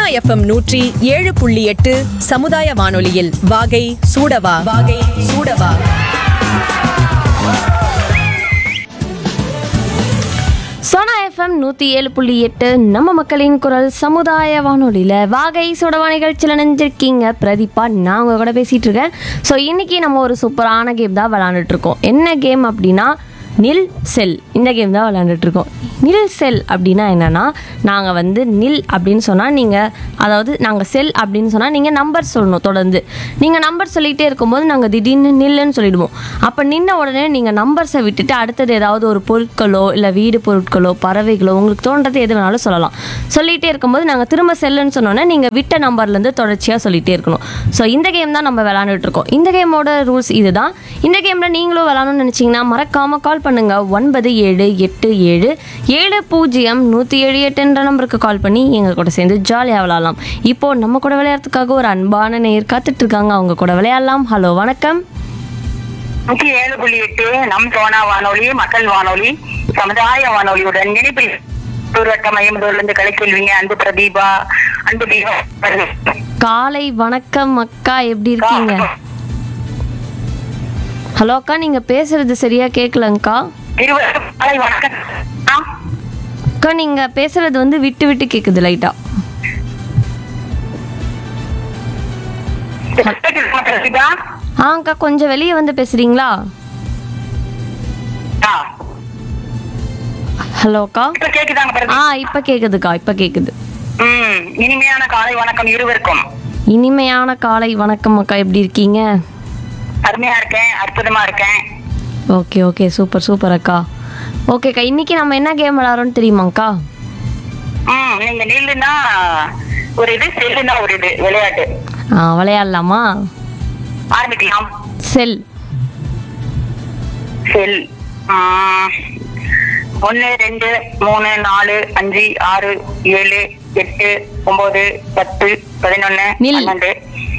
FM நூற்றி ஏழு புள்ளி எட்டு சமுதாய வானொலியில் வாகை சூடவா வாகை சூடவா சோனா எஃப்எம் நூற்றி ஏழு புள்ளி எட்டு நம்ம மக்களின் குரல் சமுதாய வானொலியில் வாகை சுடவா நிகழ்ச்சியில் நினைஞ்சிருக்கீங்க பிரதீபா நான் உங்க கூட பேசிகிட்டு இருக்கேன் ஸோ இன்றைக்கி நம்ம ஒரு சூப்பரான கேம் தான் விளாண்டுட்டு இருக்கோம் என்ன கேம் அப்படின்னா நில் செல் இந்த கேம் தான் விளாண்டுட்டு இருக்கோம் நில் செல் அப்படின்னா என்னென்னா நாங்கள் வந்து நில் அப்படின்னு சொன்னால் நீங்கள் அதாவது நாங்கள் செல் அப்படின்னு சொன்னால் நீங்கள் நம்பர் சொல்லணும் தொடர்ந்து நீங்கள் நம்பர் சொல்லிகிட்டே இருக்கும்போது நாங்கள் திடீர்னு நில்லுன்னு சொல்லிடுவோம் அப்போ நின்ன உடனே நீங்கள் நம்பர்ஸை விட்டுட்டு அடுத்தது ஏதாவது ஒரு பொருட்களோ இல்லை வீடு பொருட்களோ பறவைகளோ உங்களுக்கு தோன்றது எது வேணாலும் சொல்லலாம் சொல்லிகிட்டே இருக்கும்போது நாங்கள் திரும்ப செல்லுன்னு சொன்னோன்னே நீங்கள் விட்ட நம்பர்லேருந்து தொடர்ச்சியாக சொல்லிகிட்டே இருக்கணும் ஸோ இந்த கேம் தான் நம்ம விளாண்டுட்டு இருக்கோம் இந்த கேமோட ரூல்ஸ் இதுதான் இந்த கேமில் நீங்களும் விளாடணும்னு நினச்சிங்கன்னா மறக்காமல் கால் பண்ணுங்கள் ஒன்பது ஏழு எட்டு ஏழு ஏழு பூஜ்ஜியம் நூற்றி ஏழு எட்டுன்ற நம்பருக்கு கால் பண்ணி எங்கள் கூட சேர்ந்து ஜாலியாக விளாட்லாம் இப்போது நம்ம கூட விளையாடுறதுக்காக ஒரு அன்பான நேர் காத்துட்டு இருக்காங்க அவங்க கூட விளையாடலாம் ஹலோ வணக்கம் நூற்றி ஏழு புள்ளி எட்டு நம் சோனா வானொலி மக்கள் வானொலி சமுதாய வானொலியுடன் இணைப்பில் தூர்வட்ட மையமுதூர்லேருந்து கலைக்கெல்விங்க அன்பு பிரதீபா அன்பு தீபா காலை வணக்கம் அக்கா எப்படி இருக்கீங்க ஹலோ அக்கா நீங்கள் பேசுறது சரியா கேட்கலங்க்கா இருவருக்கும் காலை வணக்கம் ஆ, அக்கா நீங்கள் பேசுறது வந்து விட்டு விட்டு கேட்குது லைட்டாக கேக்குதுமா பிரதீபா ஆ அக்கா கொஞ்சம் வெளியே வந்து பேசுகிறீங்களா ஆ, ஹலோ அக்கா இப்ப கேக்குதாங்க ஆ பிரதீபா இப்போ கேட்குதுக்கா இப்போ கேட்குது ம் இனிமையான காலை வணக்கம் இருவருக்கும் இனிமையான காலை வணக்கம் அக்கா எப்படி இருக்கீங்க அருமையா இருக்கேன் அற்புதமா இருக்கேன் ஓகே ஓகே சூப்பர் சூப்பர் அக்கா ஓகேக்கா இன்னைக்கு நம்ம என்ன கேம் விளாட்றோம்னு தெரியுமாங்க்கா ம் நீங்க நில்லுன்னா ஒரு இது செல்லுன்னா ஒரு இது விளையாட்டு ஆ விளையாடலாமா ஆரம்பிக்கலாம் செல் செல் ஒன்று ரெண்டு மூணு நாலு அஞ்சு ஆறு ஏழு எட்டு ஒன்பது பத்து பதினொன்று நில். பன்னெண்டு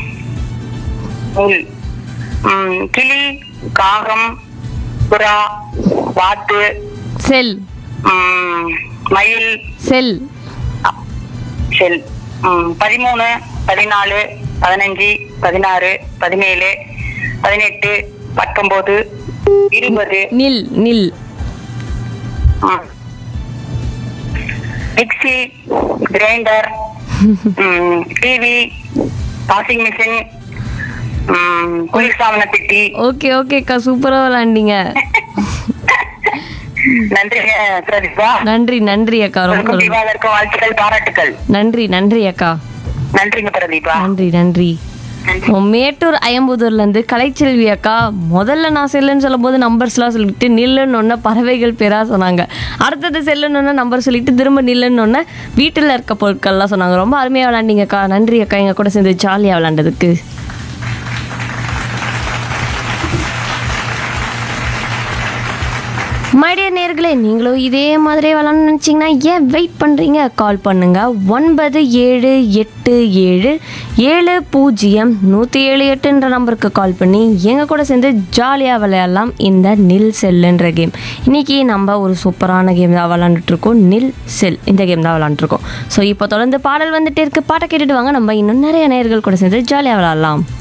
நில் ம், கிளி காகம் புறா வாத்து செல் ம், மயில் செல் செல் ம், பதிமூணு பதினாலு பதினஞ்சு பதினாறு பதினேழு பதினெட்டு பத்தொன்பது இருபது நில் நில் ம். Mixie grinder TV washing machine குளிர்சாதன பெட்டி ஓகே ஓகேக்கா சூப்பராக விளாண்டீங்க நன்றிங்க பிரதீபா நன்றி நன்றி அக்கா ரொம்ப ரொம்ப- தீபாவளிக்கும் வாழ்த்துக்கள் பாராட்டுக்கள் நன்றி நன்றி அக்கா நன்றிங்க பிரதீபா நன்றி நன்றி நன்றி. ஓ, மேட்டூர் அயம்புதூர்லேருந்து கலைச்செல்வி அக்கா முதல்ல நான் செல்லுன்னு சொல்லும்போது நம்பர்ஸ்லாம் சொல்லிட்டு நில்லுன்னு ஒன்று பறவைகள் பேராக சொன்னாங்க அடுத்தது செல்லுன்னு நம்பர் சொல்லிட்டு திரும்ப நில்லுன்னு ஒன்று வீட்டில் இருக்க பொருட்கள்லாம் சொன்னாங்க ரொம்ப அருமையாக விளாண்டிங்க அக்கா நன்றி அக்கா எங்கள் கூட சேர்ந்து ஜாலியாக விளாண்டதுக்கு மைடிய நேர்களே நீங்களும் இதே மாதிரி விளாட்னு நினச்சிங்கன்னா ஏன் வெயிட் பண்ணுறீங்க கால் பண்ணுங்க ஒன்பது ஏழு எட்டு ஏழு ஏழு பூஜ்ஜியம் நூற்றி ஏழு எட்டுன்ற நம்பருக்கு கால் பண்ணி எங்கள் கூட சேர்ந்து ஜாலியாக விளையாடலாம் இந்த நில் செல்லுன்ற கேம் இன்றைக்கி நம்ம ஒரு சூப்பரான கேம் தான் விளாண்டுட்ருக்கோம் நில் செல் இந்த கேம் தான் விளாண்டுருக்கோம் ஸோ இப்போ தொடர்ந்து பாடல் வந்துட்டே இருக்கு பாட்டை கேட்டுட்டு வாங்க நம்ம இன்னும் நிறைய நேர்கள் கூட சேர்ந்து ஜாலியாக விளையாடலாம்